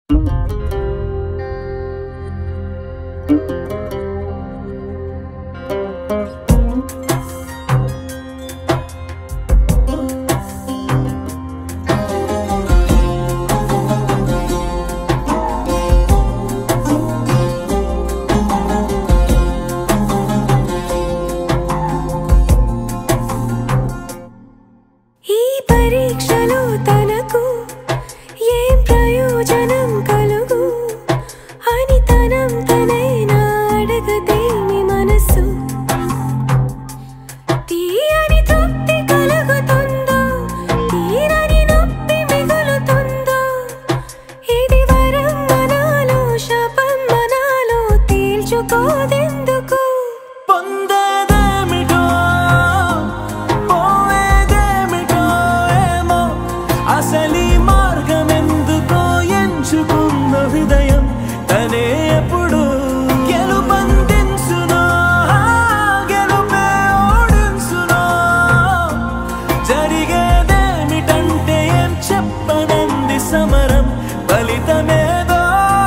ఈ పరీక్షలో తనకు ఏం ప్రయోజనం కలుగు అని తనం తనైనా అడగదేమి మనసు తీయని తృప్తి కలుగుతుందో తీరని నొప్పి మిగులుతుందో ఇది వరం మనాలో శాపం మనాలో తేల్చుకోదెందుకు పొందేదేమిటో పోయేదేమిటో ఏమో అసలీ మార్గం ఎందుకో ఎంచుకున్న హృదయం తనే ఎప్పుడు గెలుపందించునో గెలుపే ఓడించునో జరిగేదేమిటంటే ఏం చెప్పనంది సమరం ఫలితమేదో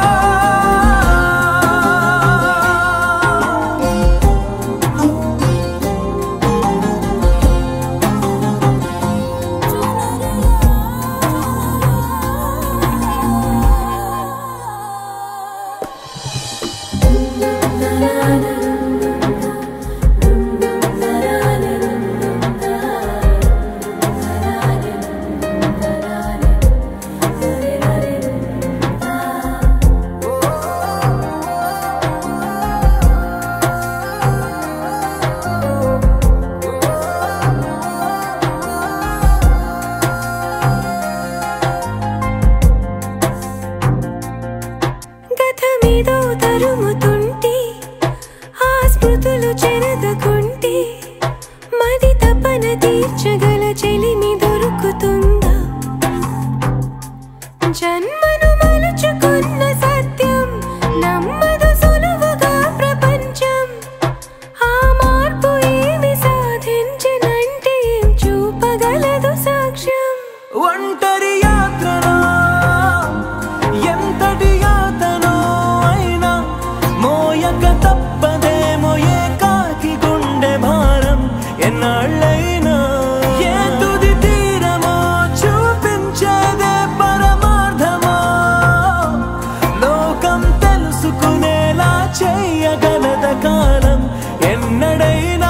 గతమేదో తరుముతుంటే ఆ స్మృతులు చెరదకుంటే మది తపన తీర్చగల చెలిమి దొరుకుతుందా జన్మను మలుచుకున్న సత్యం నమ్మదు సులువుగా ప్రపంచం ఆ మార్పు ఏమి సాధించనంటే ఏం చూపగలదు సాక్ష్యం ఒంటరి యాత్రలో ఎంతటి యాతనో అయినా మోయక తప్పదేమో ఏకాకి గుండె భారం ఎన్నాళ్ళైనా ఏ తుది తీరమో చూపించేదే పరమార్థమో లోకం తెలుసుకునేలా చెయ్యగలద కాలం ఎన్నడైనా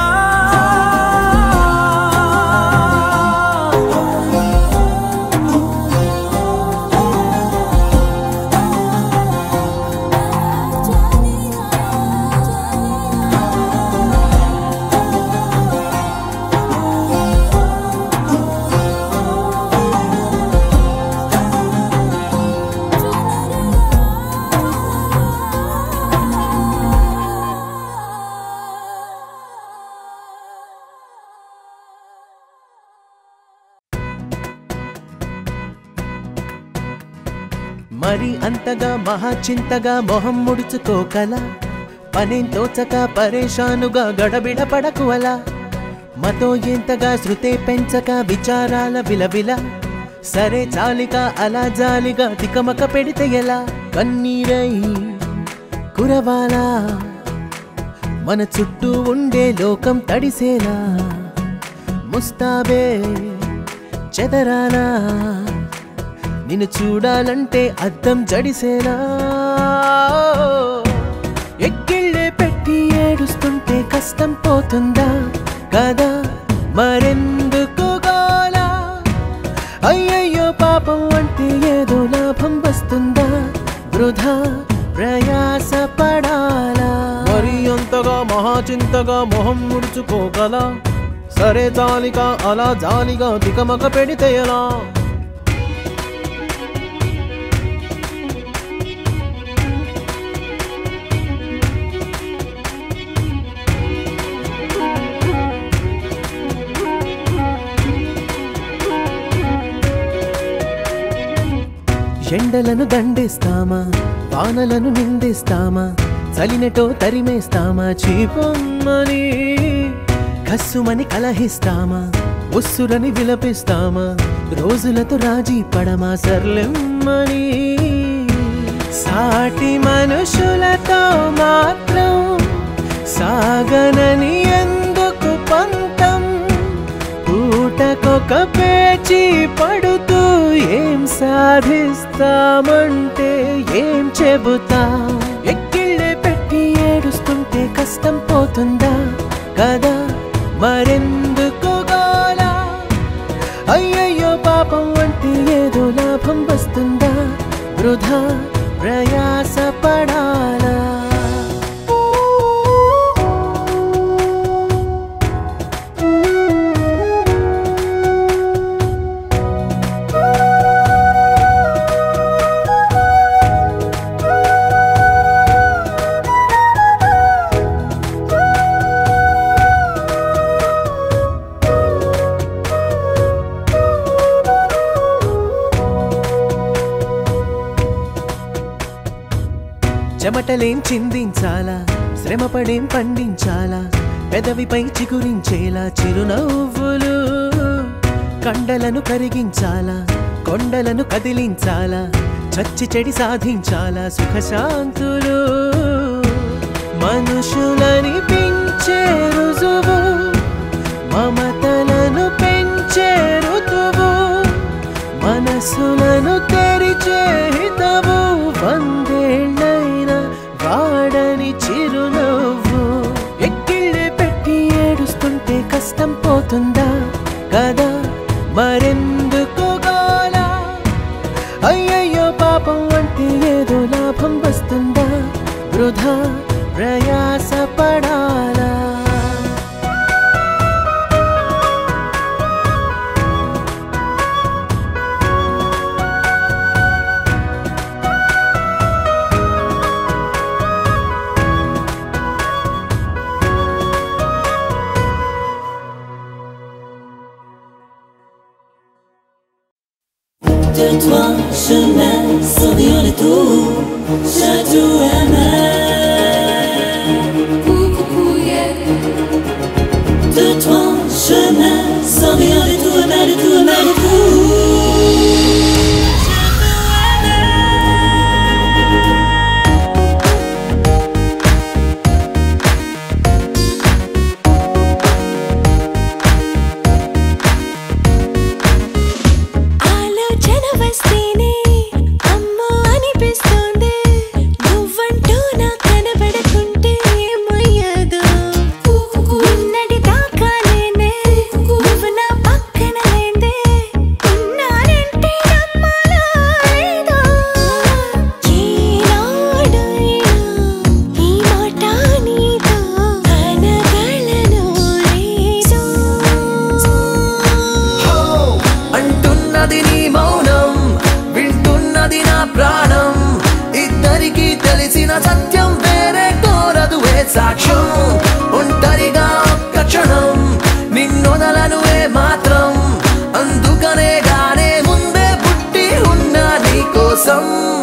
మరి అంతగా మహాచింతగా మొహం ముడుచుకోకల పనేం తోచక పరేషానుగా గడబిడ పడకు అలా మతో ఎంతగా శృతే పెంచక విచారాల విలవిల సరే చాలిక అలా జాలిగా తికమక పెడితే ఎలా కన్నీరై కురవాలా మన చుట్టూ ఉండే లోకం తడిసేలా ముస్తాబే చెదరాలా నిన్ను చూడాలంటే అద్దం జడిసేనా ఎక్కిళ్ళే పెట్టి ఏడుస్తుంటే కష్టం పోతుందా కదా మరెందుకు గోలా అయ్యయ్యో పాపం అంటే ఏదో లాభం వస్తుందా వృధా ప్రయాస పడాలా మరి అంతగా మహాచింతగా మొహం ముడుచుకోగల సరే జాలిగా అలా జాలిగా తికమక పెడితే ఎలా ఎండలను దండిస్తామా వానలను నిందిస్తామా చలినటో తరిమేస్తామా చీపమ్మని కస్సుమని కలహిస్తామా ఉస్సురని విలపిస్తామా రోజులతో రాజీ పడమా సర్లెమ్మని కలతో మాత్రం సాగనని ఎందుకు పంతం పూటకొక పేచి పడుతూ ఏం సాధిస్తామంటే ఏం చెబుతా ఎక్కిళ్ళే పెట్టి ఏడుస్తుంటే కష్టం పోతుందా కదా మరెందుకు గోలా అయ్యయ్యో పాపం అంటే ఏదో లాభం వస్తుందా వృధా ప్రయాస పడాలా చెమటలేం చిందించాలా శ్రమపడేం పండించాలా పెదవిపై చిగురించేలా చిరునవ్వులు కండలను కరిగించాలా కొండలను కదిలించాలా చచ్చి చెడి సాధించాలా సుఖశాంతులు మనుషులని పెంచే రుజువు మమతలను పెంచే ఋతువు మనసులను తెరిచే హితవు వందేళ్ళైన వాడని చిరునవ్వు ఎక్కిళ్ళే పెట్టి ఏడుస్తుంటే కష్టం పోతుందా కదా మరెందుకు గోలా అయ్యయ్యో పాపం అంటే ఏదో లాభం వస్తుందా వృధా ప్రయాస పడాలా De toi, chemin, sans rien du tout, château à De toi, chemin, sans rien du tout, rien du tout, rien du tout. ఆలోచన వస్తేనే అమ్మో అనిపిస్తుంది నువ్వంటూ నా కనబడకుంటే ఏమయ్యదు నిన్నటి దాకా నేనే నువ్వు నా పక్కన లేందే ఉన్నానంటే నమ్మాలా లేదా ఏనాడైనా ఈ మాట నీతో అనగలను లేదు అంటున్నది నీ మౌనం వింటున్నది నా ప్రాణం ఇద్దరికి తెలిసిన సత్యం వేరే కోరదు ఏ సాక్ష్యం ఒంటరిగా ఒక్క క్షణం నిన్నొదలను ఏ మాత్రం అందుకనే గానే ముందే పుట్టి ఉన్నా నీ కోసం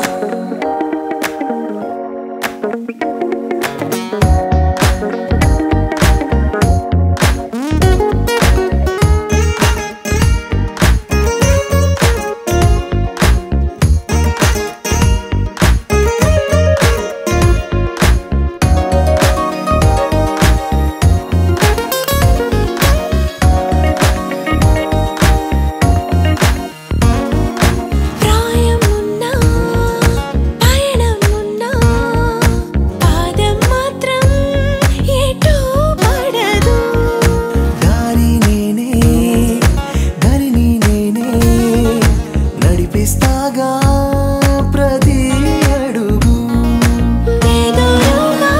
ప్రాయమున్నా పయనమున్నా పాదం మాత్రం ఎటూ పడదు దారి నేనే దారిని నేనే నడిపిస్తాగా ప్రతి అడుగు ఎదురుగా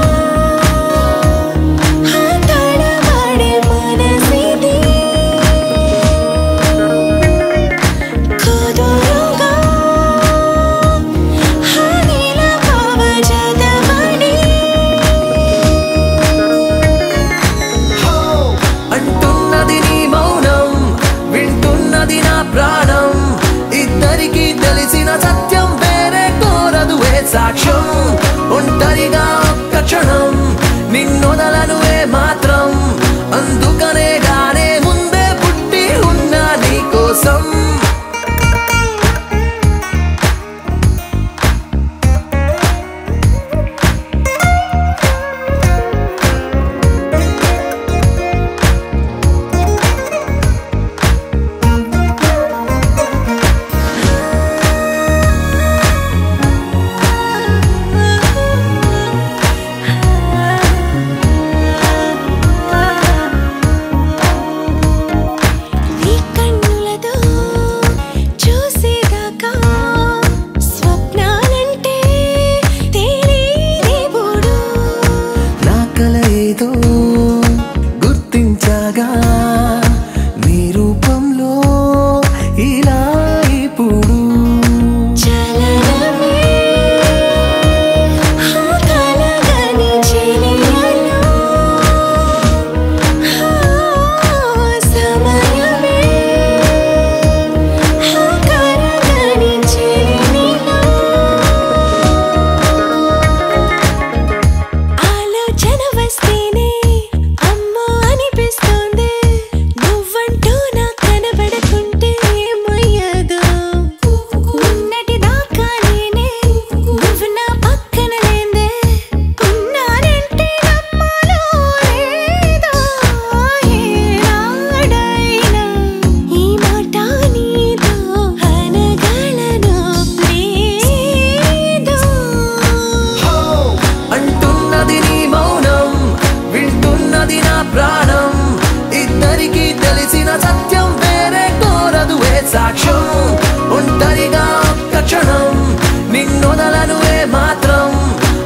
తడబడే మనసిది కుదురుగా నిలవవ జతబడి అంటున్నది నీ మౌనం వింటున్నది నా ప్రాణం ఇద్దరికి తెలిసిన సత్యం వేరే కోరదు ఏ సాక్ష్యం ఒంటరిగా ఒక్క క్షణం నిన్నొదలను ఏ మాత్రం అందుకనే గానే ముందే పుట్టి ఉన్నా నీ కోసం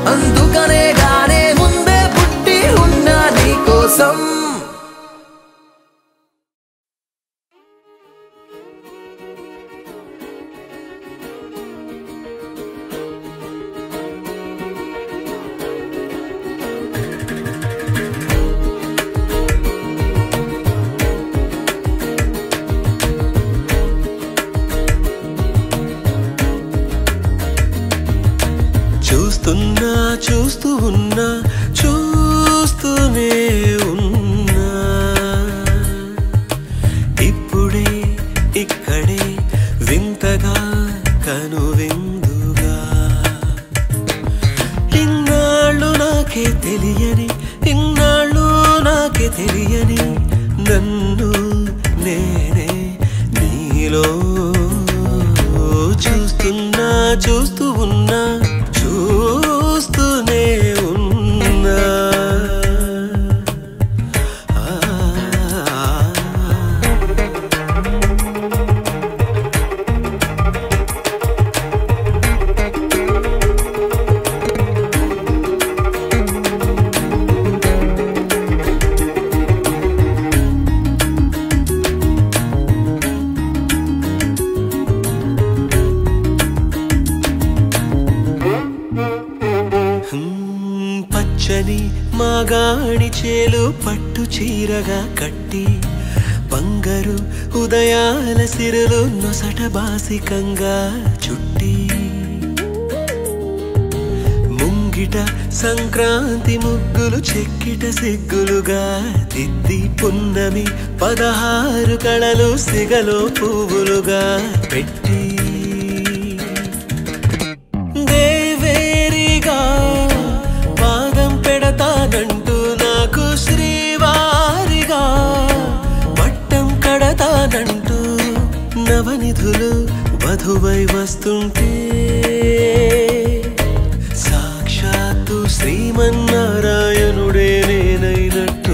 అందుకనే గానే ముందే పుట్టి ఉన్నా నీ కోసం చూస్తున్నా చూస్తూ ఉన్నా చూస్తూనే ఉన్నా ఇప్పుడే ఇక్కడే వింతగా కనువిందుగా ఇన్నాళ్ళు నాకే తెలియని ఇన్నాళ్ళు నాకే తెలియని నన్ను నేనే నీలో చూస్తున్నా చూస్తూ ఉన్నా చూస్తూనే ఉన్నా ఆ హ్మ్, పచ్చని మాగాణి చేలు పట్టు చీరగా కట్టి బంగారు ఉదయాల సిరులు నొసట బాసికంగా చుట్టి ముంగిట సంక్రాంతి ముగ్గులు చెక్కిట సిగ్గులుగా దిద్ది పున్నమి పదహారు కళలు సిగలో పువ్వులుగా పెట్టి దేవేరిగా పాదం పెడతానంటూ నాకు శ్రీవారిగా పట్టం కడతానంటూ నవనిధులు వధువై వస్తుంటే సాక్షాత్తు శ్రీమన్నారాయణుడే నేనైనట్టు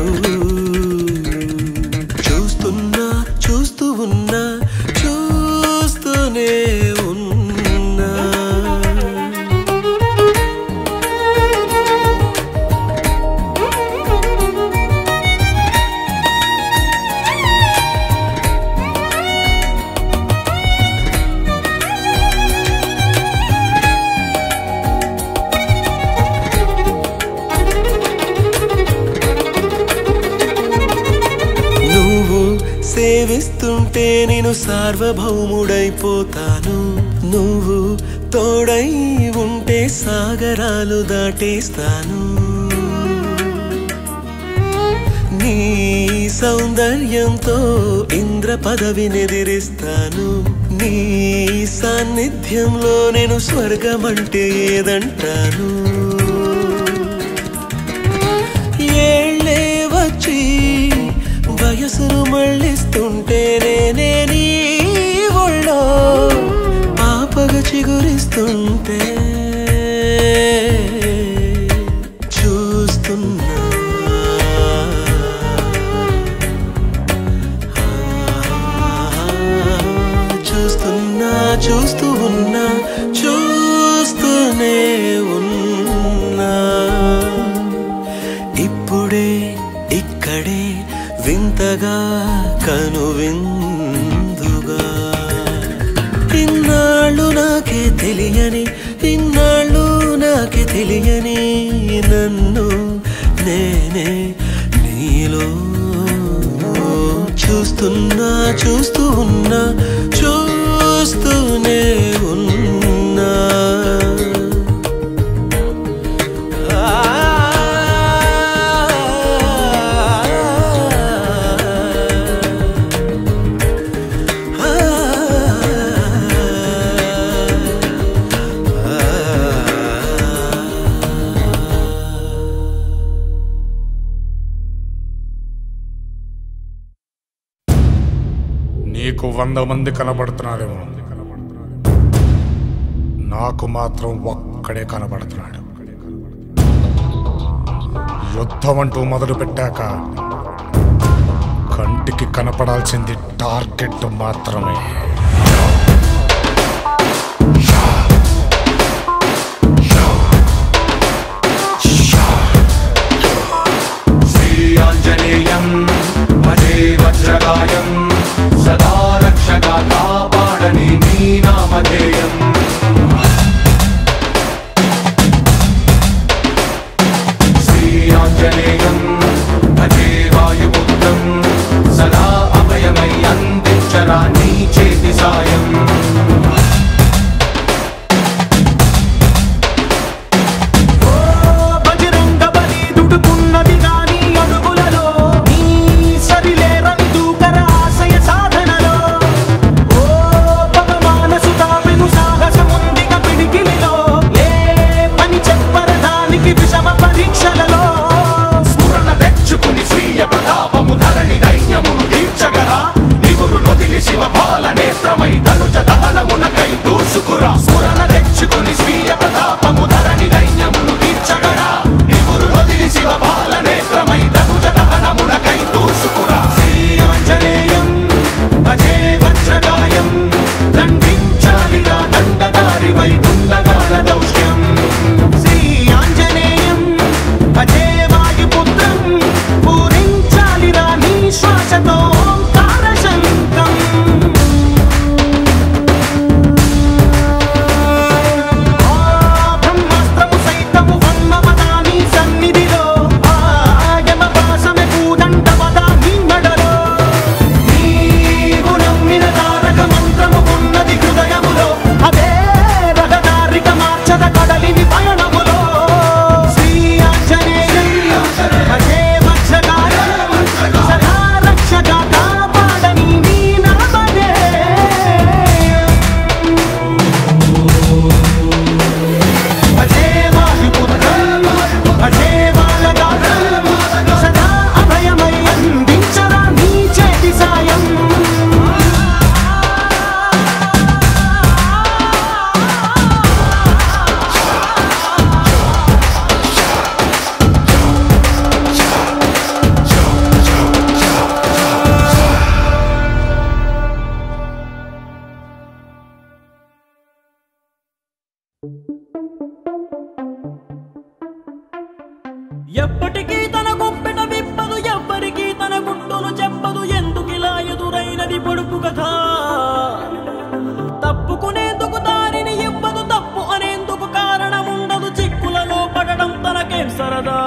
చూస్తున్నా చూస్తూ ఉన్నా చూస్తూనే ఉన్నా నువ్వు సేవిస్తుంటే నేను సార్వభౌముడైపోతాను నువ్వు తోడై ఉంటే సాగరాలు దాటేస్తాను నీ సౌందర్యంతో ఇంద్ర పదవినెదిరిస్తాను నీ సాన్నిధ్యంలో నేను స్వర్గమంటే ఏదంటాను ఏళ్ళే వచ్చి వయసును మళ్ళిస్తుంటే నేనే నీ ఒళ్ళో పాపగా చిగురిస్తుంటే చూస్తున్నా చూస్తున్నా చూస్తూ ఉన్నా చూస్తూనే ఉన్నా ఇప్పుడే ఇక్కడే వింతగా కనువిందుగా ఇన్నాళ్ళు నాకే తెలియని ఇన్నాళ్ళు నాకే తెలియని నన్ను నేనే నీలో చూస్తున్నా చూస్తూ ఉన్నా చూస్తూనే ఉన్నా నీకు వంద మంది కనబడుతున్నారేమో నాకు మాత్రం ఒక్కడే కనబడుతున్నాడు యుద్ధం అంటూ మొదలు పెట్టాక కంటికి కనపడాల్సింది టార్గెట్ మాత్రమే ఎప్పటికీ తన గుప్పెట విప్పదు ఎవ్వరికీ తన గుట్టును చెప్పదు ఎందుకిలా ఎదురైనది పొడుపు కథ తప్పుకునేందుకు దారిని ఇవ్వదు తప్పు అనేందుకు కారణం ఉండదు చిక్కులలో పడడం తనకేం సరదా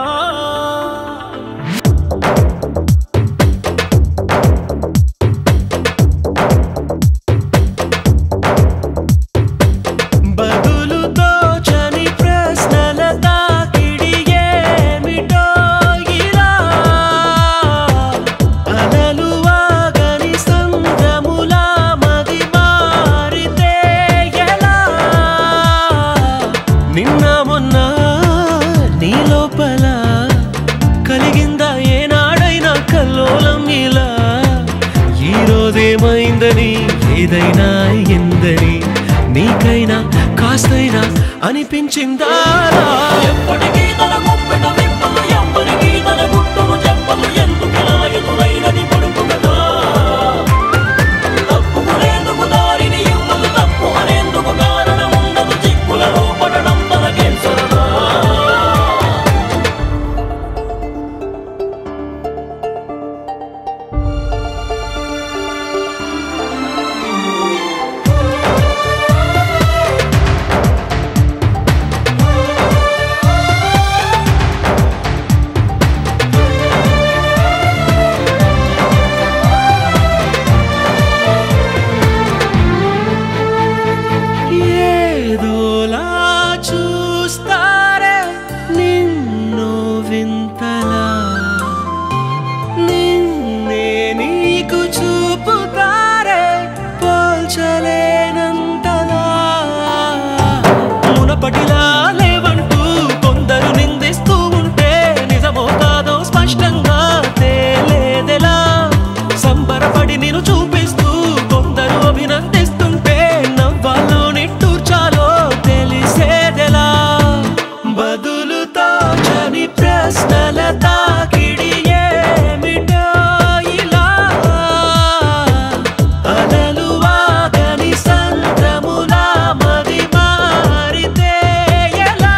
బదులుతో చని ప్రశ్నల తాకిడి ఏమిటో ఇలా అలలు వాగని సంద్రములా మది మారితే ఎలా నిన్న మొన్న నీ లోపల కలిగిందా ఏనాడైనా కల్లోలం ఇలా ఈ రోజేమైందని ఏదైనా ఎందని నీకైనా కాస్తైనా అనిపించిందా ఎప్పటికీ తన గుప్పెట విప్పదు ఎవ్వరికీ తన గుట్టును చెప్పదు ఎందుకిలా ఎదురైనది పొడుపు కథ తప్పుకునేందుకు దారిని ఇవ్వదు తప్పు అనేందుకు కారణం ఉండదు చిక్కులలో పడడం తనకేం సరదా ఏదోలా చూస్తారే నిన్ను వింతలా నిన్నే నీకు చూపుతారే పోల్చలేనంతలా మునపటిలా లేవంటూ కొందరు నిందిస్తూ ఉంటే నిజమో కాదో స్పష్టంగా తేలేదెలా సంబరపడి నేను చూపిస్తూ కొందరు అభినందిస్తుంటే నవ్వాలో నిట్టూర్చాలో తెలిసేదెలా బదులుతో చని ప్రశ్నల తాకిడి ఏమిటో ఇలా అలలు వాగని సంద్రములా మది మారితే ఎలా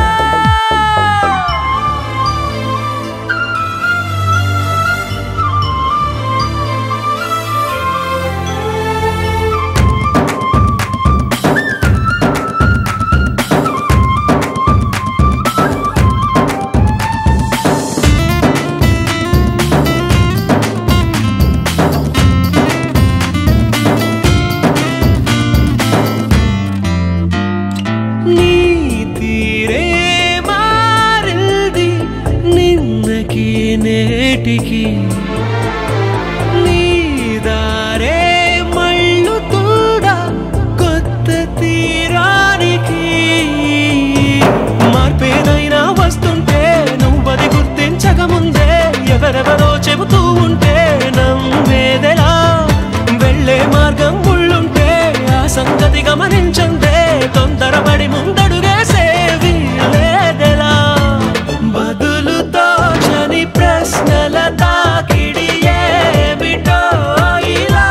నీ తీరే మారింది నిన్నకి నేటికి నీ దారే మళ్ళుతుందా కొత్త తీరానికి మార్పేదైనా వస్తుంటే నువ్వది గుర్తించకముందే ఎవరెవరో చెబుతూ ఉంటే నమ్మేదెలా వెళ్ళే మార్గం ఉళ్ళుంటే ఆ సంగతి గమనించందే తొందరపడి ముందడుగేసే వీలేదెలా బదులుతో చని ప్రశ్నల తాకిడి ఏమిటో ఇలా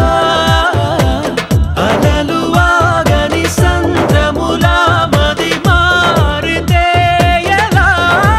అలలు వాగని సంద్రములా మది మారితే ఎలా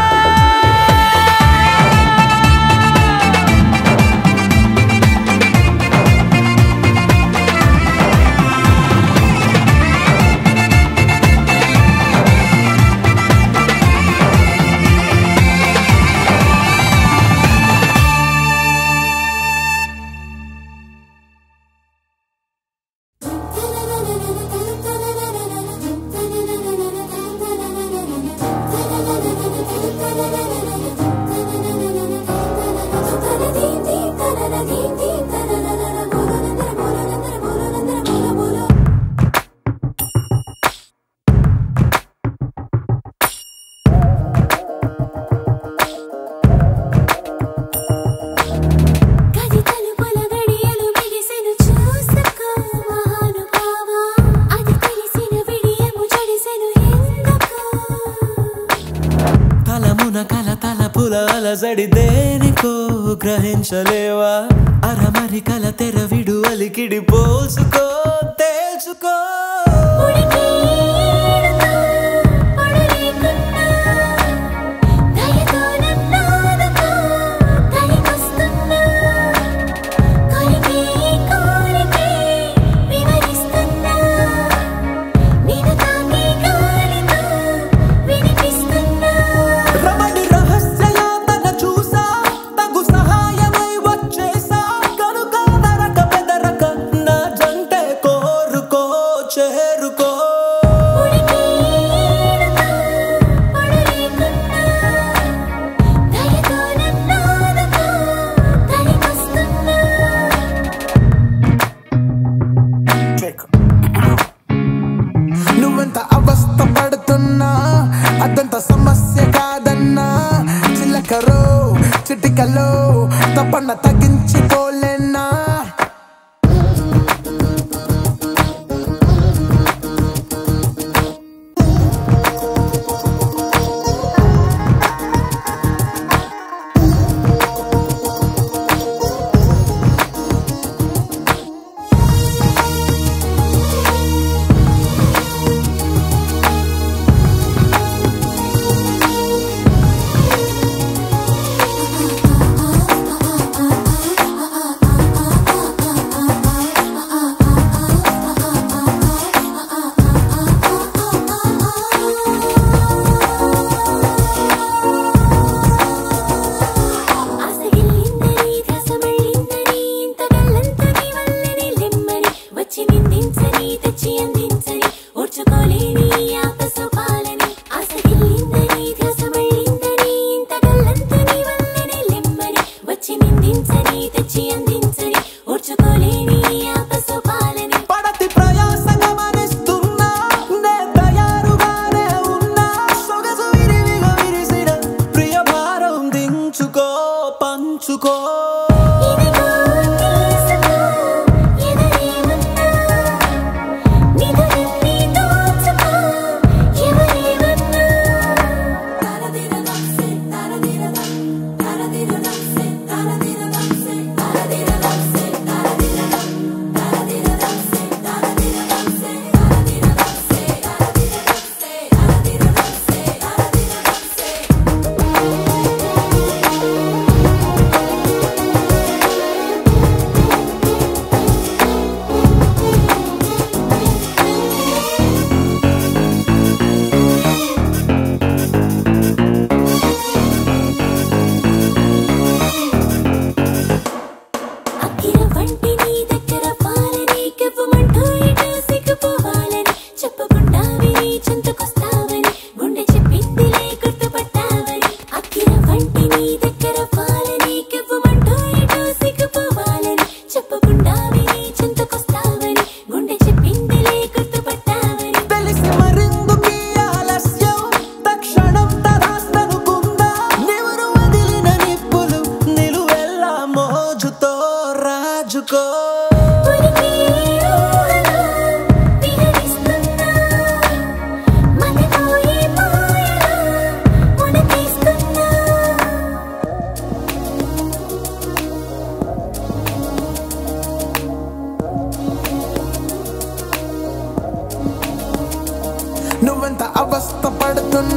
గది తలుపుల గడియలు బిగిసెను చూసుకో మహానుభావా అది తెలిసిన విడియము జడిసెను ఎందుకో తలమున కల తలపుల అలజడి దేనికో గ్రహించలేవా అరమరి కల తెర విడు అలికిడి పోల్చుకో తేల్చుకో ఉడికి ఏడుతో పడలేకున్నా దయతో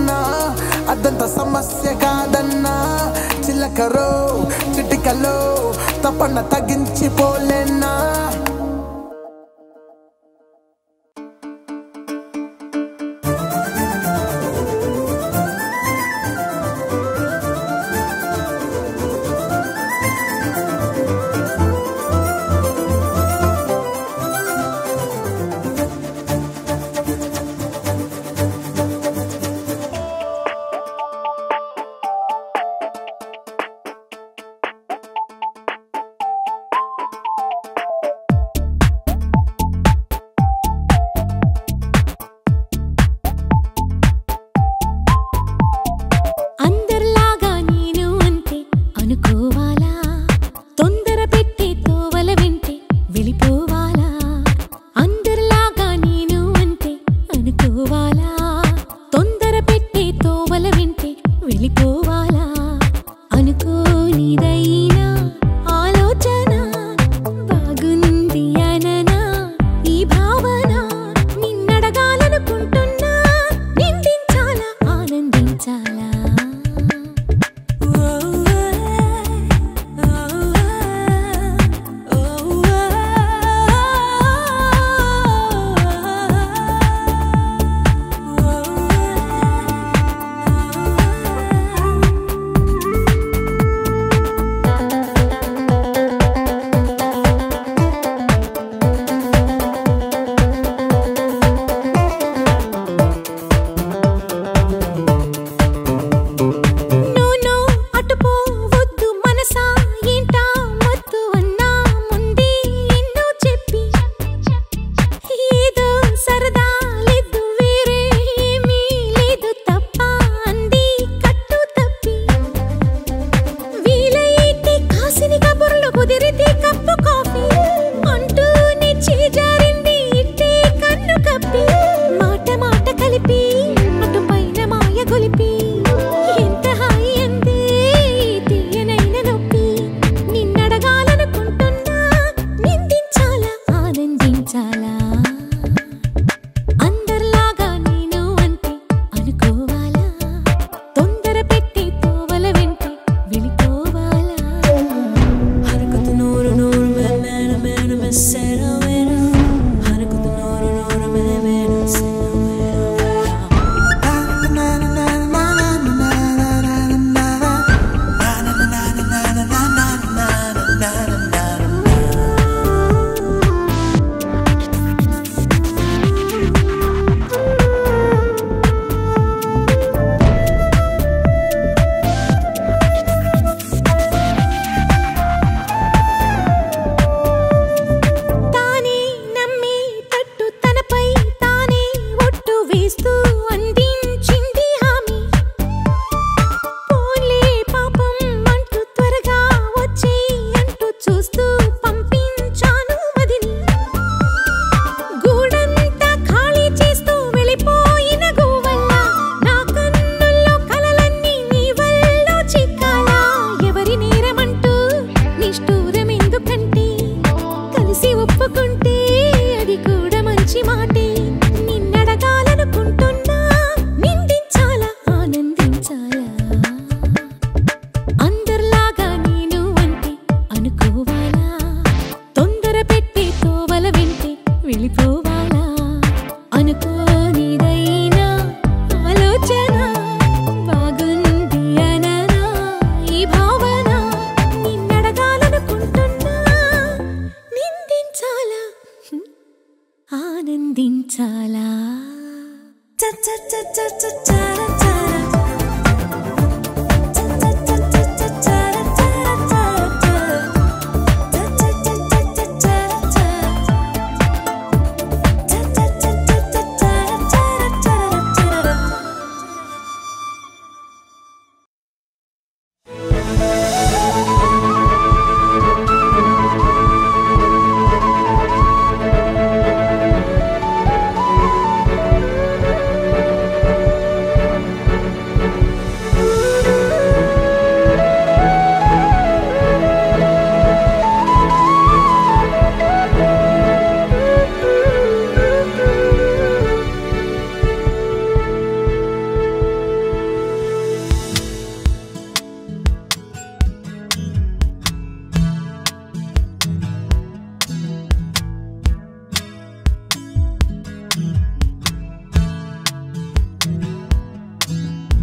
పోలేనా అదంత సమస్య కాదన్నా చిలకరో చిటికలో తపన తగ్గించి పోలేనా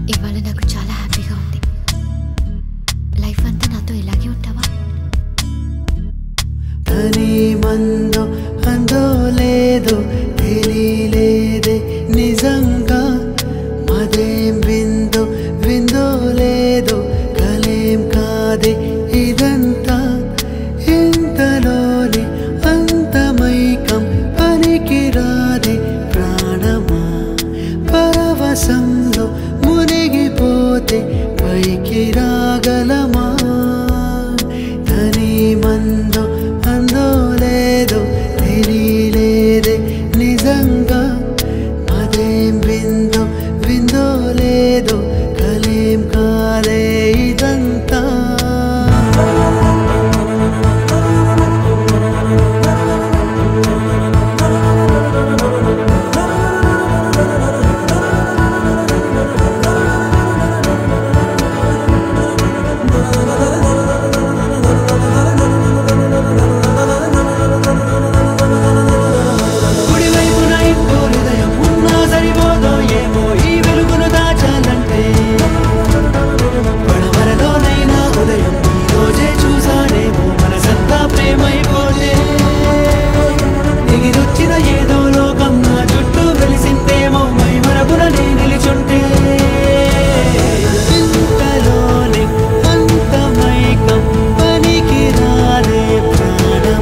ఇవాళ నాకు చాలా హ్యాపీగా ఉంది లైఫ్ అంతా నాతో ఇలాగే ఉంటావా తని మందో అందో లేదో తెలియలేదే నిజంగా మదేం విందో విందో లేదో కలేం కాదే ఇదంతా ఇంతలోనే అంతమైకం పనికి రాదే ప్రాణమా పరవశంలో మునిగిపోతే పైకి రాగలమా తని మందో అందో లేదో తెలియలేదే నిజంగా అదేం విందో విందో లేదో కలేం కాదే ఇదంతా కుడివైపున ఇంకో హృదయం ఉన్నా సరిపోదో ఏమో ఈ వెలుగును దాచాలంటే పడవరలోనైనా ఉదయం ఈ రోజే చూసానేమో మనసంతా ప్రేమైపోతే ఎగిరొచ్చిన ఏదో లోకం నా చుట్టూ వెలిసిందేమో మై మరపుననే నిలిచుంటే ఇంతలోనే అంతమైకం పనికి రాదే ప్రాణం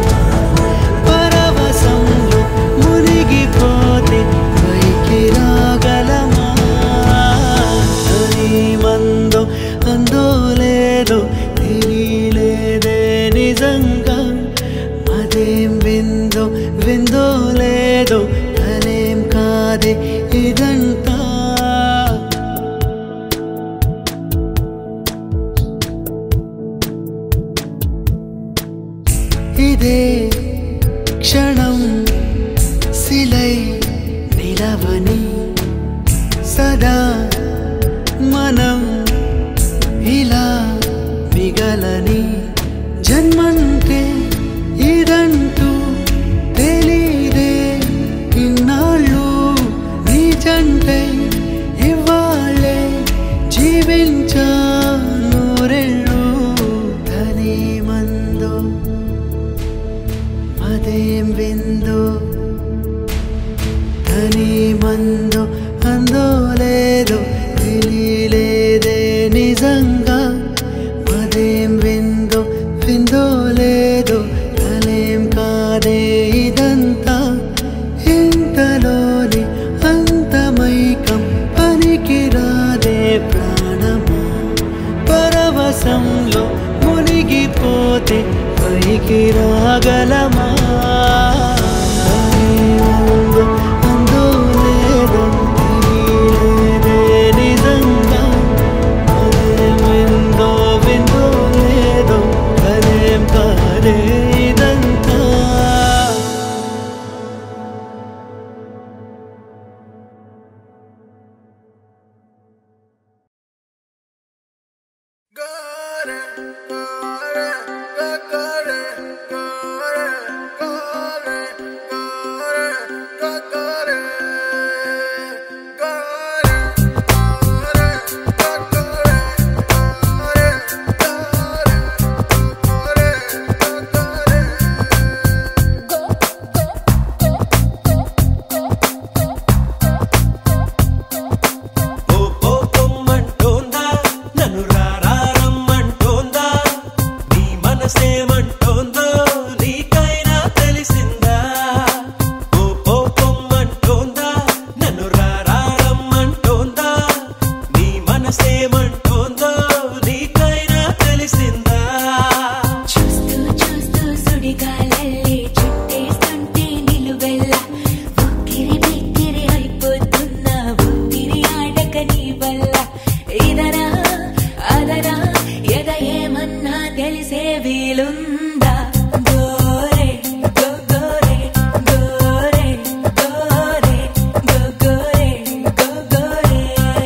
పరవశంలో మునిగిపోతే పైకి రాగలమా అని మందో అందో లేదో తెలియలేదే నిజంగా అదేం విందో విందో లేదో కలేం కాదే ఇదంతా ఇదే క్షణం శిలై నిలవని సదా మనం ఇలా మిగలని జన్మంటే ఇదంటూ తెలీదే ఇన్నాళ్ళు నీ జంటై ఇవ్వాలే జీవించా నూరెళ్ళు తని మందో అదేం విందో అని మందో అందో లేదో తెలియలేదే నిజంగా అదేం విందో విందో లేదో కలేం కాదే ఇదంతా ఇంతలోని అంతమైకం పనికి రాదే ప్రాణమా పరవశంలో మునిగిపోతే పైకి రాగలమా అందో అందో లేదో తెలియలేదే నిజంగా అదేం విందో విందో లేదో కలేం కాదే ఇదంతా ఓ ఓ పొమ్మంటోందా నన్ను రారమ్మంటోందా నీ మనసేమంటోందో నీకైనా తెలిసిందా ఓ ఓ పొమ్మంటోందా నన్ను రారమ్మంటోందా నీ మనసేమంటోందో నీకైనా తెలిసిందా చూస్తూ చూస్తూ సుడిగాలల్లే చుట్టేస్తుంటే నిలువెల్ల ఉక్కిరి బిక్కిరి అయిపోతున్నా ఊపిరి ఆడక నీ వల్ల ఇదరా అదరా ఎద ఏమన్నా తెలిసే వీలుందా గోరే గో గోరే గోరే గోరే గో గోరే గో గోరే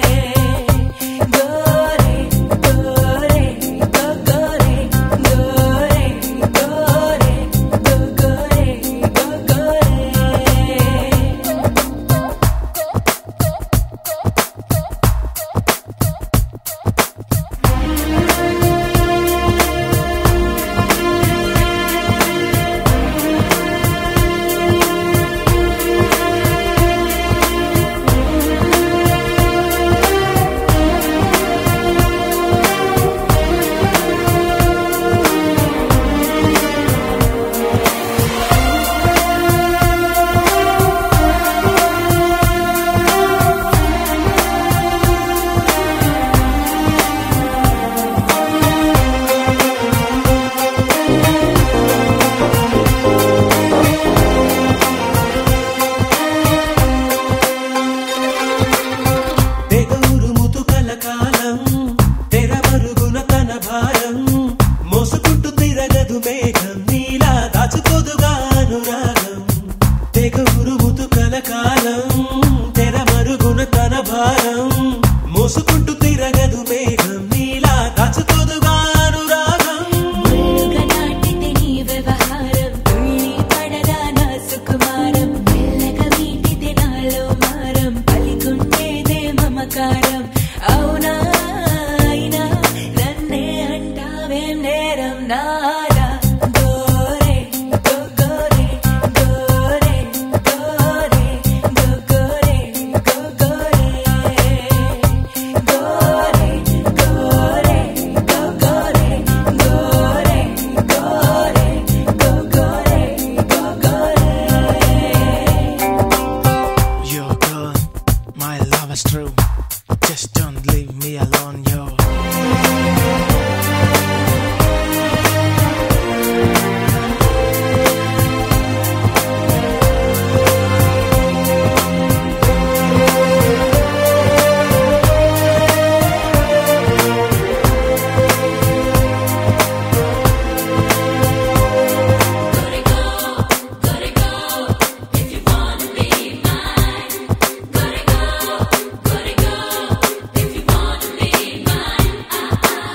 గోరే గోరే గో గోరే గోరే గోరే గో గోరే గో గోరే అవునా అయినా నన్నే అంటావే నేరం నారా గోరే గోరే గోరే గోరే గోరే గోరే గోరే గోరే గోరే గోరే గోరే గోరే గోరే You're good, my love is true. Just don't leave me alone, yo. If you wanna be mine,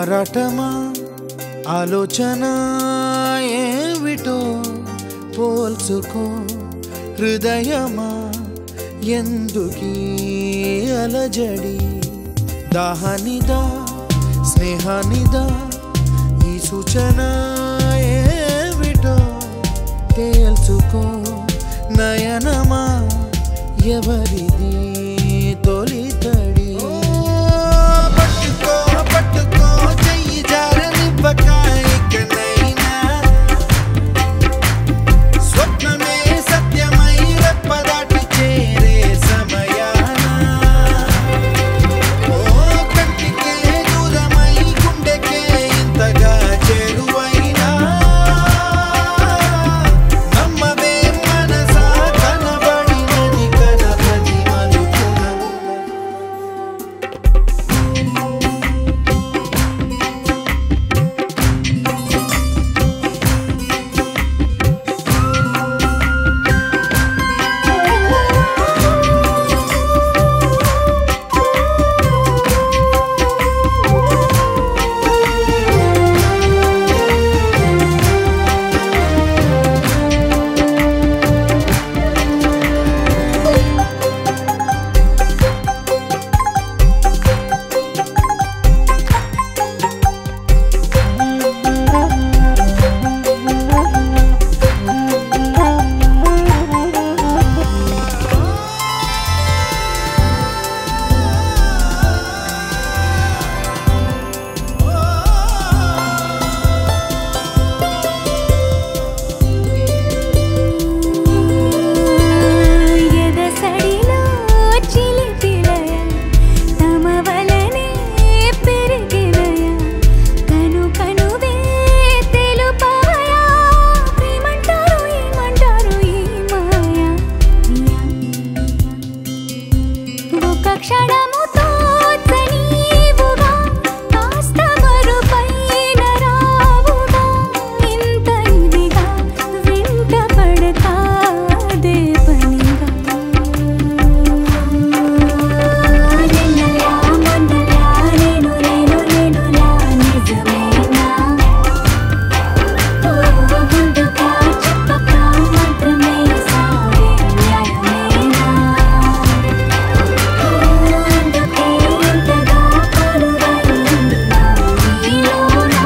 ఆరాటమా ఆలోచన ఏమిటో పోల్చుకో హృదయమా ఎందుకీ అలజడి దాహానిదా స్నేహానిదా ఈ సూచన ఏమిటో తేల్చుకో నయనమా ఎవరిది తొలి తడి పట్టుకో పట్టుకో చెయ్యి జారనివ్వక ఇకనైనా స్వప్నమే సత్యమై రెప్పదాటి చేరే సమయాన ఓ కంటికే దూరమై గుండెకే ఇంతగా చేరువైనా నమ్మవే మనసా కనబడినది కనపది మలుపున ఎదసడిలో చిలిపిలయ తమ వలనే పెరిగినయ కను కనువే తెలుపవయా ప్రేమంటారు ఏమంటారు ఈ మాయ ఒక క్షణము తోచనీవుగా కాస్త మరుపైన రావుగా ఇంత ఇదిగా వెంట పడతాదే పనిగా నిన్నలా మొన్నలా నేను నేను నేనులా నిజమేనా ఓ ముందుగా చెప్పక మాత్రమే సాగే న్యాయమేనా అందుకే ఇంతగా కొలువైనా నీలోనా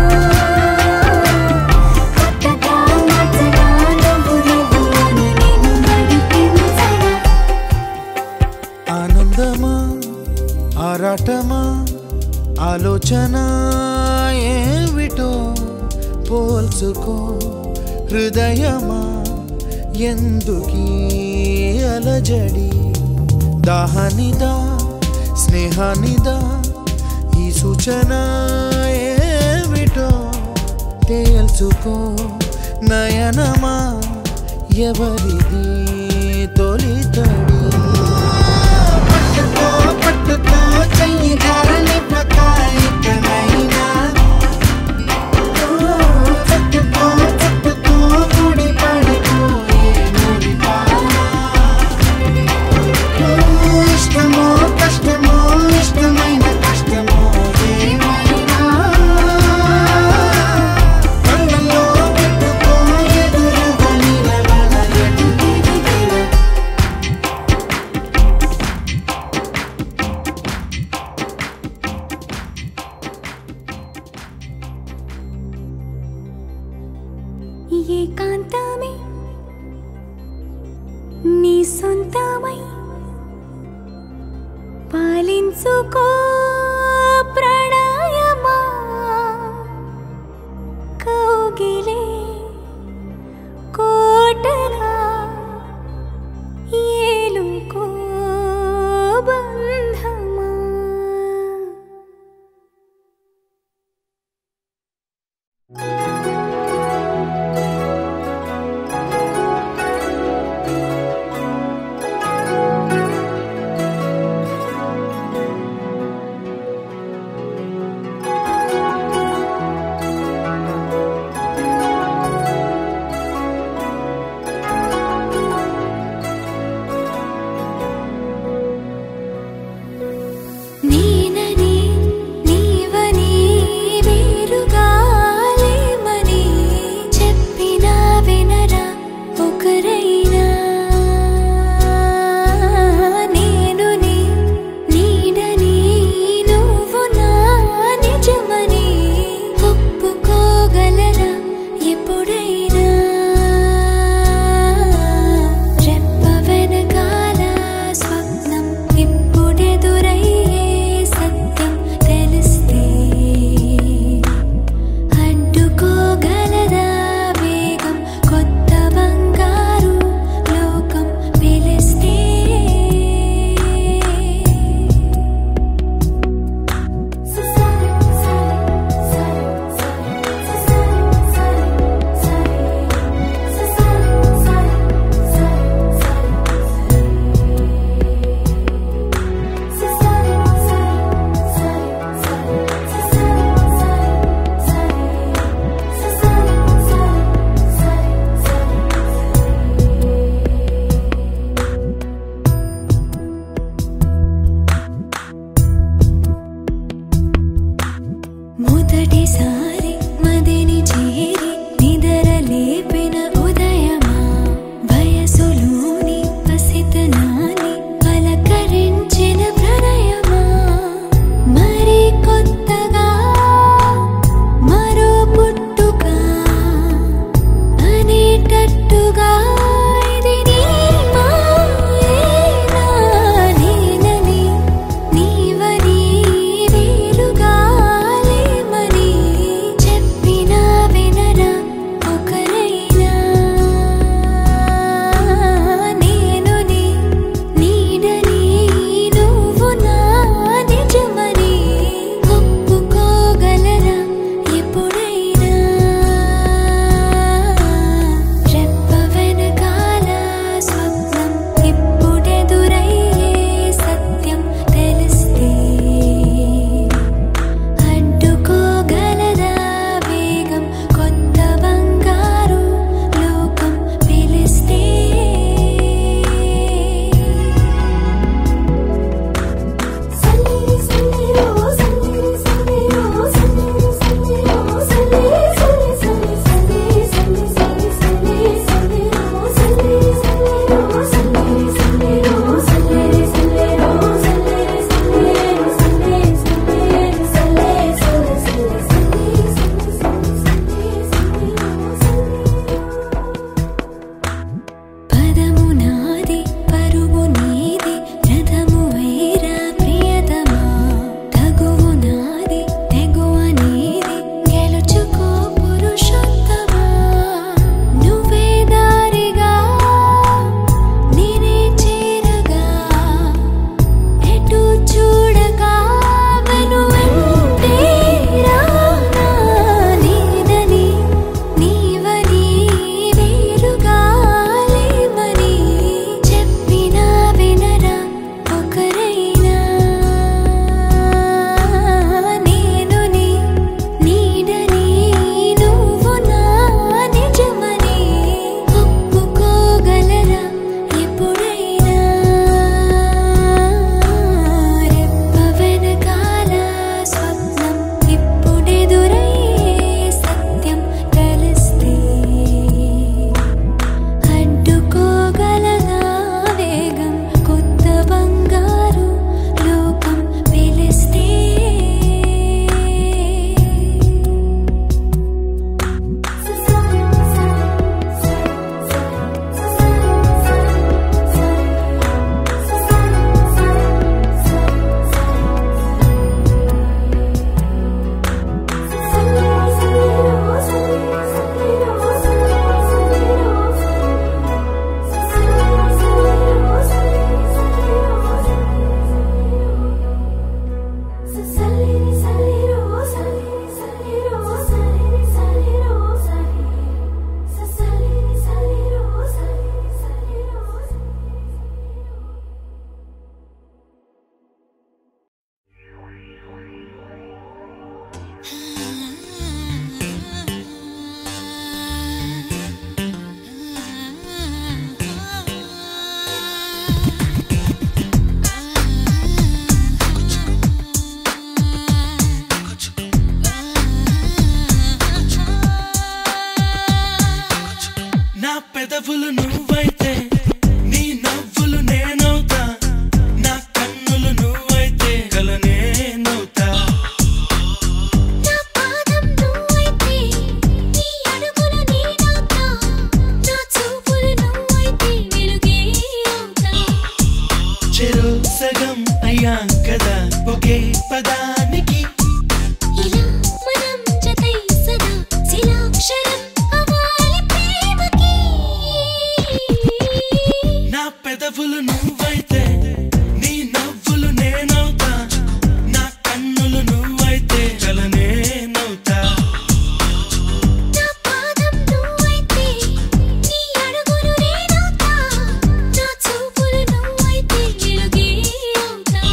కొత్తగా నచ్చగా నువ్వు నువ్వు అని నేను నడిపించగా ఆనందమా ఆరాటమా ఆలోచన ఏమిటో పోల్చుకో హృదయమా ఎందుకీ అలజడి దాహానిదా స్నేహానిదా ఈ సూచన ఏమిటో తేల్చుకో నయనమా ఎవరిది తొలి తడి పట్టుకో పట్టుకో చెయ్యి జారనివ్వక ఇకనైనా ఓ, చుట్టుకో చుట్టుకో ముడి పడిపోయే ముడిపానా. ఓ, ఇష్టమో కష్టమో ఇష్టమైన కష్టమో ఏమైనా కళ్ళలో పెట్టుకో ఎదురుగా నిలబడ ఎటు తిరిగినా ఏకాంతమే నీ సొంతమై పాలించుకో ప్రణయమా కౌగిలే కోటగా ఏలుకో బంధమా ఆ పెదవులు నువ్వైతే నీ నవ్వులు నేనవుతా నా కన్నులు నువ్వైతే కల నేనవుతా నా పాదం నువ్వైతే నీ అడుగులు నేనవుతా నా చూపులు నువ్వైతే వెలుగే అవుతా చెరు సగం అయ్యాం కదా ఒకే పదానికి ఇలా మనం జతై సదా శిలాక్షరం అవ్వాలి ప్రేమకి నా పెదవులు నువ్వైతే నీ నవ్వులు నేనవుతా నా కన్నులు నువ్వైతే కల నేనవుతా నా పాదం నువ్వైతే నీ అడుగులు నేనవుతా నా చూపులు నువ్వైతే వెలుగే అవుతా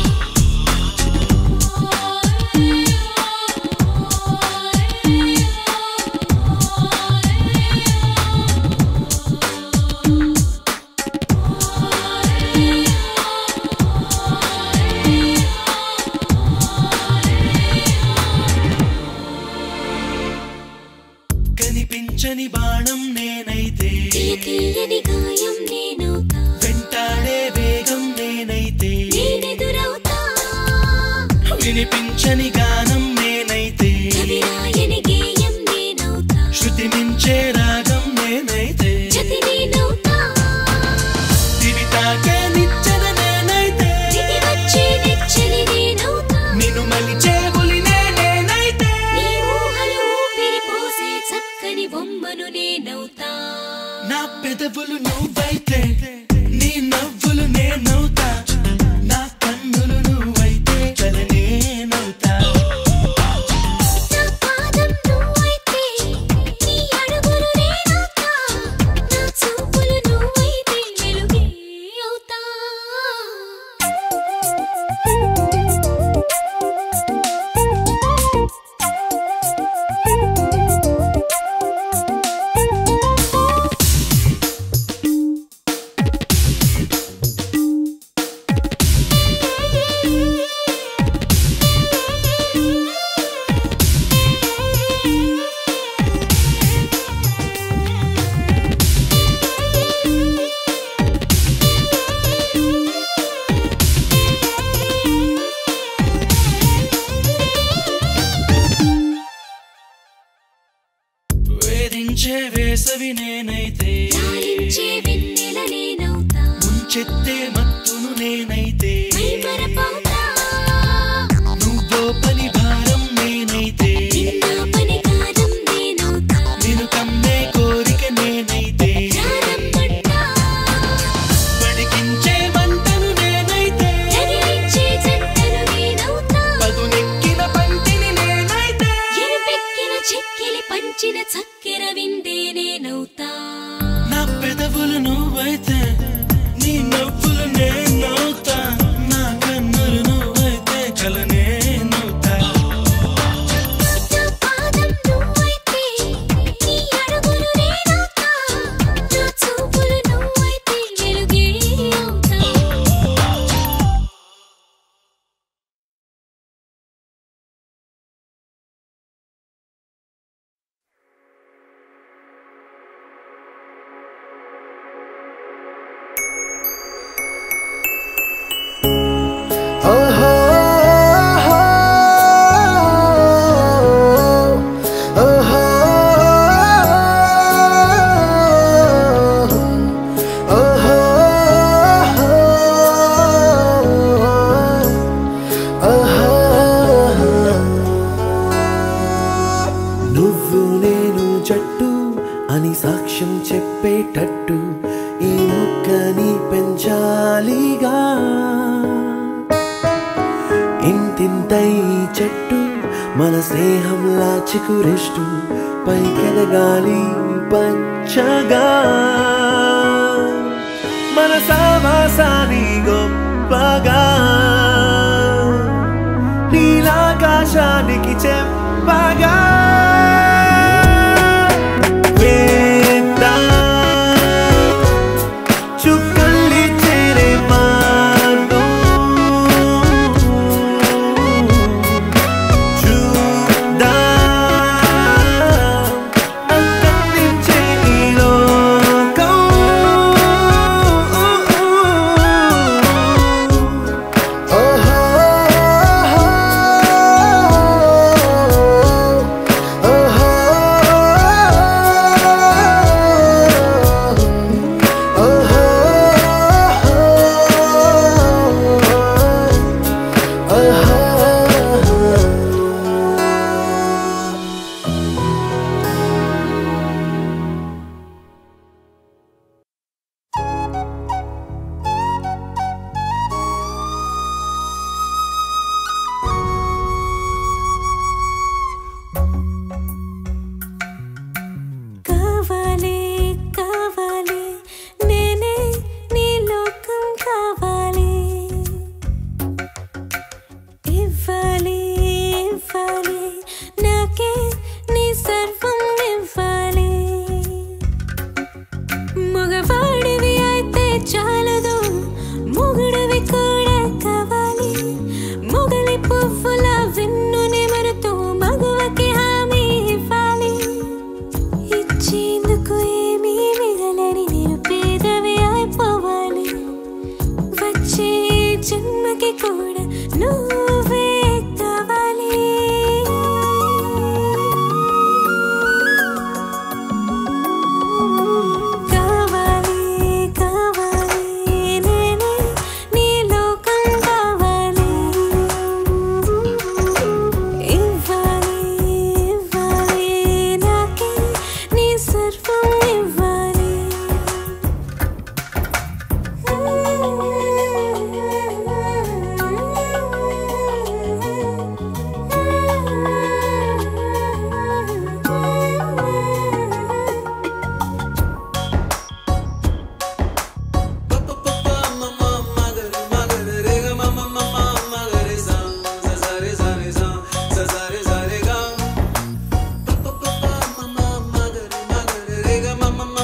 కనిపించని బాణం నేనైతే తీయ తీయని గాయం నేనవుతా వెంటాడే వేగం నేనైతే నేనెదురవుతా వినిపించని గానం నేనైతే కవిరాయని గేయం నేనవుతా శృతి మించే రాగం నేనైతే జతి నేనవుతా దివి తాకే నిచ్చెన నేనైతే దిగి వచ్చే నెచ్చలి నేనవుతా నిన్ను మలిచే పులినే నేనైతే నీ ఊహలు ఊపిరి పోసే చక్కని బొమ్మను నేనవుతా నా పెదవులు నువ్వైతే నీ నవ్వులు నేనవుతా నా కన్నులు నువ్వైతే కల నేనవుతా నా పాదం నువ్వైతే నీ అడుగులు నేనవుతా నా చూపులు నువ్వైతే వెలుగే అవుతా వేధించే వేసవి నేనైతే లాలించే వెన్నెల నేనవుతా ముంచెత్తే మత్తును నేనైతే మైమరపవుతా నువ్వో పని భారం నేనైతే నిన్న పని కాలం నేనవుతా నిన్ను కమ్మే కోరిక నేనైతే ప్రారంభంటా పడికించే మంటను నేనైతే రగిలించే జంటను నేనవుతా పదునెక్కిన పంటిని నేనైతే ఎరుపెక్కిన చెక్కిలి పంచిన చక్కెర విందే నేనవుతా నా పెదవులు నువ్వైతే నీ నవ్వులు నేనవుతా నా కన్నులు నువ్వైతే కల నేనవుతా నా పాదం నువ్వైతే నీ అడుగులు నేనవుతా నా చూపులు నువ్వైతే వెలుగే అవుతా ఓహో ఓహో ఓహో నువ్వు నేను జట్టు అని సాక్ష్యం చెప్పేటట్టు ఈ ముక్కని పెంచాలిగా ఇంతింతై చెట్టు మన స్నేహంలా చికురిస్తూ పైకెదగాలి పచ్చగా మన సావాసాని గొప్పగా నీలాకాశానికి చెప్పగా వేద్దాం చుక్కల్ని చేరే మార్గం చూద్దాం అంతరించే ఈ లోకం సర్వం ఇవ్వాలి Mama,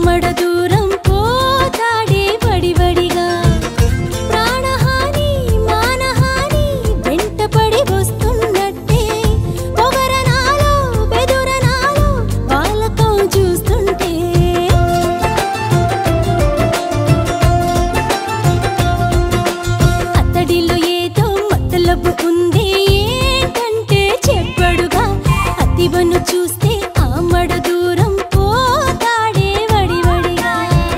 ఆమడ దూరం పోతాడే వడివడిగా ప్రాణహాని మానహాని వెంటపడి వస్తున్నట్టే పొగరనాలో బెదురనాలో వాళ్ళకం చూస్తుంటే అతడిలో ఏదో మతలబు ఉంది ఏంటంటే చెప్పడుగా అతివను చూస్తే ఆమడ దూరం పోతాడే వడివడిగా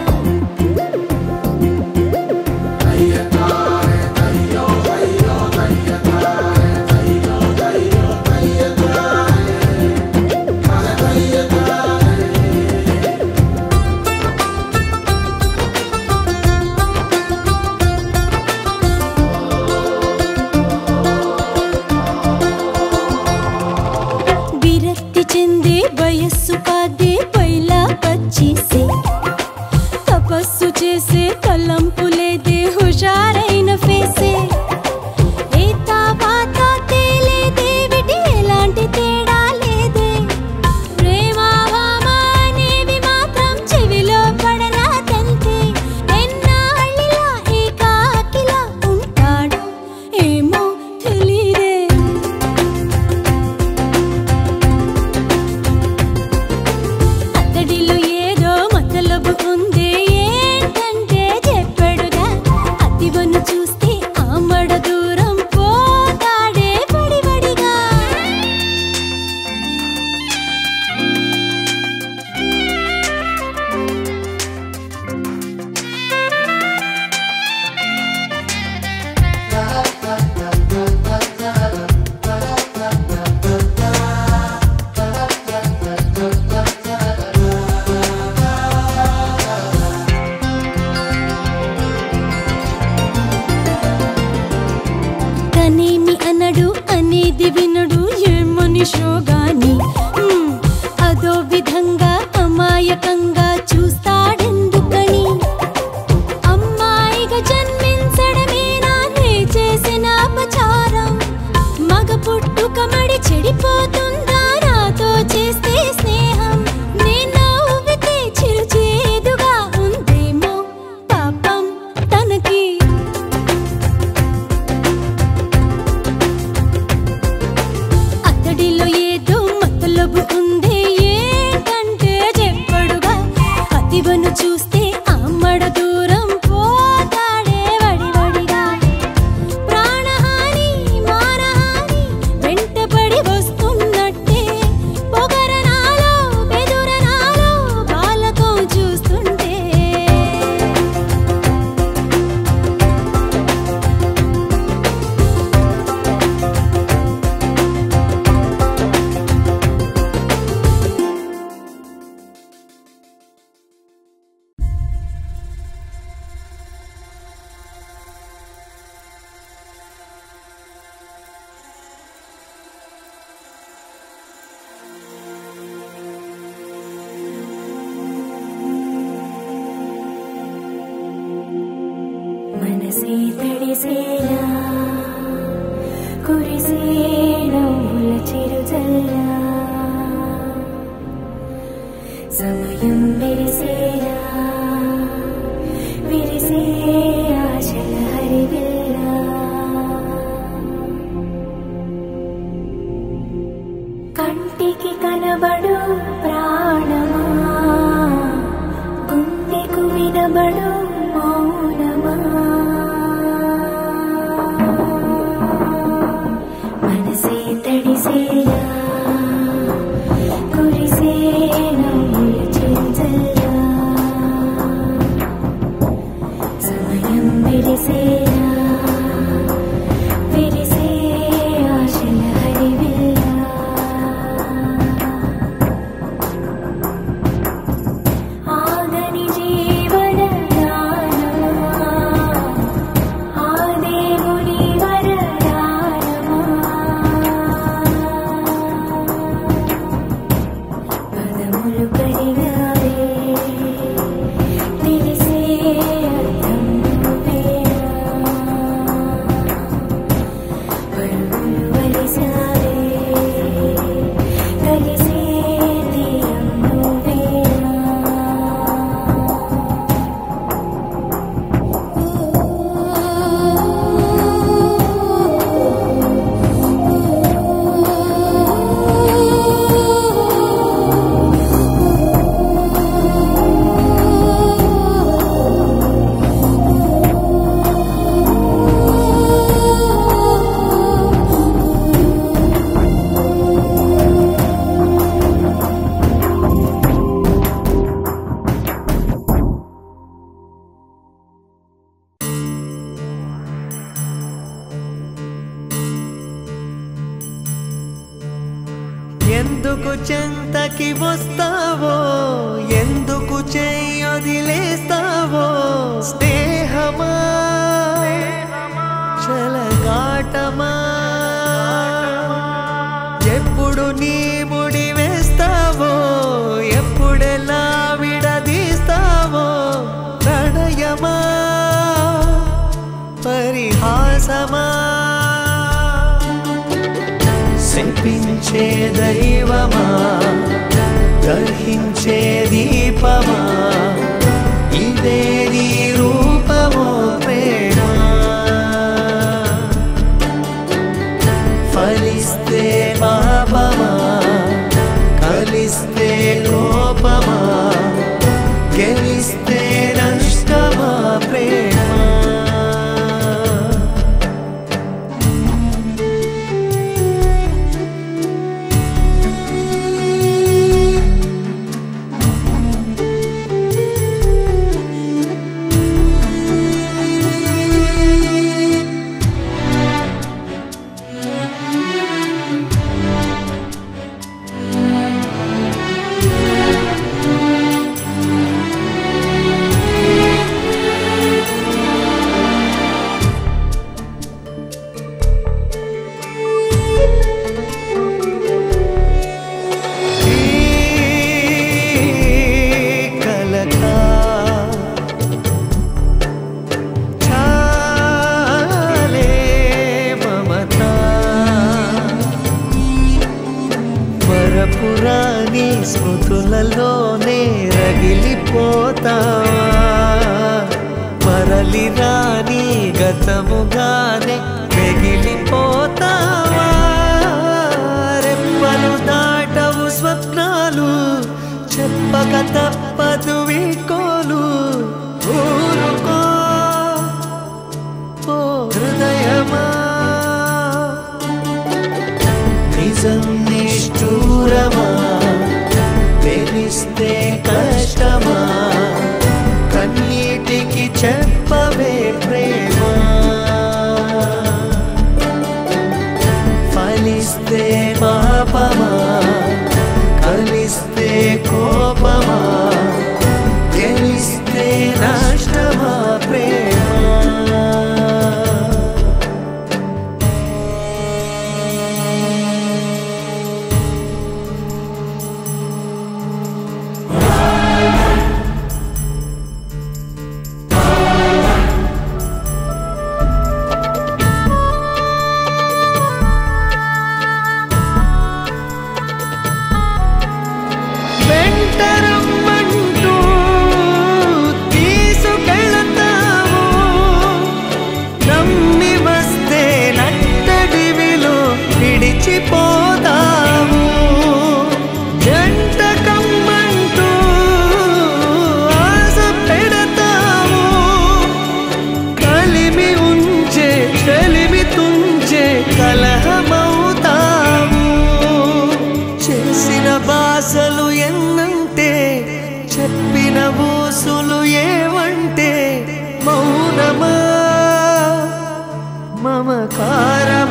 విరక్తి చెందే వయస్సు కాదే పైలా పచ్చేసే తపస్సు చేసే తలంపు లేదే హుషారైన ఫేసే ఏ తాపాత తేలేదే విటి ఎలాంటి తేడా లేదే ప్రేమ భామ అనేవి మాత్రం చెవిలో పడరా తంతే ఎన్నాళ్ళిలా ఏకాకిలా ఉంటాడో ఏమో తెలీదే అతడిలో ఏదో మతలబు ఉంది ఏంటంటే చెప్పడుగా అతివను చూస్తే ఆమడ దూరం పోతాడే పడివడిగా తనేమి అనడు అనేది వినడు ఏ మనిషో గాని మ్, అదో విధంగా అమాయకంగా చూస్తాడెందుకని అమ్మాయిగా జన్మించడమేనా నే చేసిన అపచారం మగ పుట్టుక మడి చెడిపోతుందా నాతో చేస్తే స్నేహం నేను నవ్వితే చిరుచేదుగా ఉందేమో పాపం తనకి అతడిలో ఏదో మతలబు ఉంది ఏంటంటే చెప్పడుగా అతివను చూస్తే అమ్మడ దూరం పోతాడే వడివడిగా ప్రాణహాని మానహాని వెంటపడి వస్తున్నట్టే పొగరనాలో బెదురనాలో బాలకం చూస్తుంటే మనసే తడిసేలా కురిసే నవ్వుల చిరుజల్లా సమయం విరిసేలా విరిసే ఆశల హరివిల్లా కంటికి కనబడు ప్రాణమా గుండెకు వినబడు మౌనమా మనసే తడిసేలా కురిసే నవ్వుల చిరుజల్లా ఎందుకు చెంతకి వస్తావో ఎందుకు చెయ్యొదిలేస్తావో స్నేహమా చలగాటమా ఎప్పుడు నీ ముడి వేస్తావో ఎప్పుడెలా విడదీస్తావో ప్రణయమా పరిహాసమా శపించే దైవమా దహించే దీపమా ఇదే నీ రూపమో ప్రేమ ఫలిస్తే పాపమా కలిస్తే కోపమా గెలిస్తే నష్టమా ప్రేమ కలకా చాలే మమత పరపురాణి స్మృతులలోనే రగిలిపోతావా మరలి రాని గతముగానే మిగిలిపోతావా రెప్పలు దాటవు స్వప్నాలు చెప్పక తప్పదు వీకోలు ఊరుకో ఓ హృదయమా నిజం నిష్ఠూరమా తెలిస్తే కష్టమా కన్నీటికి చెప్పవే ప్రేమ ఫలిస్తే పాపమా కలిస్తే కోపమా గెలిస్తే నష్టమా ప్రేమ వెంటరమ్మంటూ తీసుకెళతావు నమ్మి వస్తే నట్టడివిలో విడిచిపోతావు జంట కమ్మంటూ ఆశ పెడతావు కలిమి ఉంచే చలిమి తుంచే కలహమవుతావు చేసిన బాసలు ఎన్నంటే చెప్పిన ఊసులు ఏవంటే మౌనమా మమకారమా